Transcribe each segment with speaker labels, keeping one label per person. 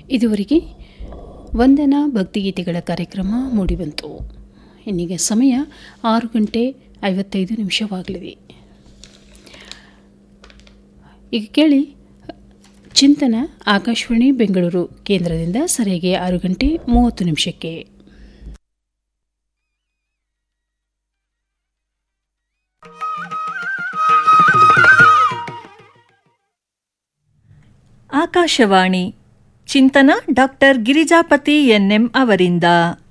Speaker 1: ಇದುವರೆಗೆ ವಂದನಾ ಭಕ್ತಿಗೀತೆಗಳ ಕಾರ್ಯಕ್ರಮ ಮೂಡಿಬಂತು ಇನ್ನೀಗ ಸಮಯ ಆರು ಗಂಟೆ ಐವತ್ತೈದು ನಿಮಿಷವಾಗಲಿದೆ ಈಗ ಕೇಳಿ ಚಿಂತನ ಆಕಾಶವಾಣಿ ಬೆಂಗಳೂರು ಕೇಂದ್ರದಿಂದ ಸರಿಯಾಗಿ ಆರು ಗಂಟೆ ಮೂವತ್ತು ನಿಮಿಷಕ್ಕೆ
Speaker 2: ಆಕಾಶವಾಣಿ ಚಿಂತನ ಡಾಕ್ಟರ್ ಗಿರಿಜಾಪತಿ ಎನ್ಎಂ ಅವರಿಂದ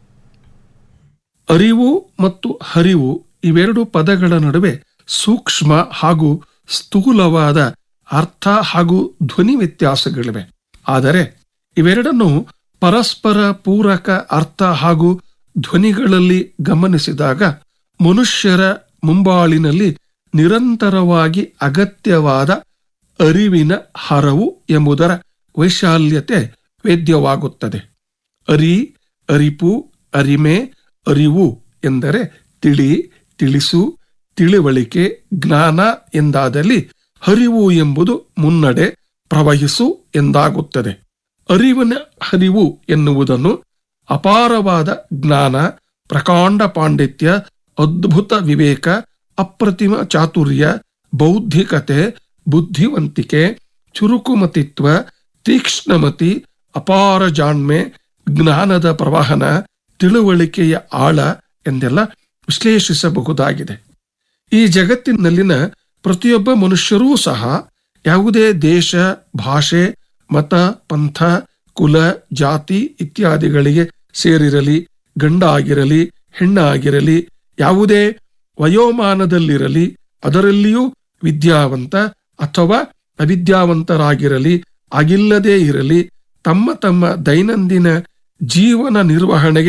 Speaker 3: ಅರಿವು ಮತ್ತು ಹರಿವು ಇವೆರಡು ಪದಗಳ ನಡುವೆ ಸೂಕ್ಷ್ಮ ಹಾಗೂ ಸ್ಥೂಲವಾದ ಅರ್ಥ ಹಾಗೂ ಧ್ವನಿ ವ್ಯತ್ಯಾಸಗಳಿವೆ ಆದರೆ ಇವೆರಡನ್ನು ಪರಸ್ಪರ ಪೂರಕ ಅರ್ಥ ಹಾಗೂ ಧ್ವನಿಗಳಲ್ಲಿ ಗಮನಿಸಿದಾಗ ಮನುಷ್ಯರ ಮುಂಬಾಳಿನಲ್ಲಿ ನಿರಂತರವಾಗಿ ಅಗತ್ಯವಾದ ಅರಿವಿನ ಹರವು ಎಂಬುದರ ವೈಶಾಲ್ಯತೆ ವೇದ್ಯವಾಗುತ್ತದೆ ಅರಿ ಅರಿಪು ಅರಿಮೆ ಅರಿವು ಎಂದರೆ ತಿಳಿ ತಿಳಿಸು ತಿಳಿವಳಿಕೆ ಜ್ಞಾನ ಎಂದಾದಲ್ಲಿ ಹರಿವು ಎಂಬುದು ಮುನ್ನಡೆ ಪ್ರವಹಿಸು ಎಂದಾಗುತ್ತದೆ ಅರಿವಿನ ಹರಿವು ಎನ್ನುವುದನ್ನು ಅಪಾರವಾದ ಜ್ಞಾನ ಪ್ರಕಾಂಡ ಪಾಂಡಿತ್ಯ ಅದ್ಭುತ ವಿವೇಕ ಅಪ್ರತಿಮ ಚಾತುರ್ಯ ಬೌದ್ಧಿಕತೆ ಬುದ್ಧಿವಂತಿಕೆ ಚುರುಕುಮತಿತ್ವ ತೀಕ್ಷ್ಣಮತಿ ಅಪಾರ ಜಾಣ್ಮೆ ಜ್ಞಾನದ ಪ್ರವಹನ ತಿಳುವಳಿಕೆಯ ಆಳ ಎಂದೆಲ್ಲ ವಿಶ್ಲೇಷಿಸಬಹುದಾಗಿದೆ ಈ ಜಗತ್ತಿನಲ್ಲಿನ ಪ್ರತಿಯೊಬ್ಬ ಮನುಷ್ಯರೂ ಸಹ ಯಾವುದೇ ದೇಶ ಭಾಷೆ ಮತ ಪಂಥ ಕುಲ ಜಾತಿ ಇತ್ಯಾದಿಗಳಿಗೆ ಸೇರಿರಲಿ ಗಂಡ ಆಗಿರಲಿ ಹೆಣ್ಣಾಗಿರಲಿ ಯಾವುದೇ ವಯೋಮಾನದಲ್ಲಿರಲಿ ಅದರಲ್ಲಿಯೂ ವಿದ್ಯಾವಂತ ಅಥವಾ ಅವಿದ್ಯಾವಂತರಾಗಿರಲಿ ಆಗಿಲ್ಲದೇ ಇರಲಿ ತಮ್ಮ ತಮ್ಮ ದೈನಂದಿನ ಜೀವನ ನಿರ್ವಹಣೆಗೆ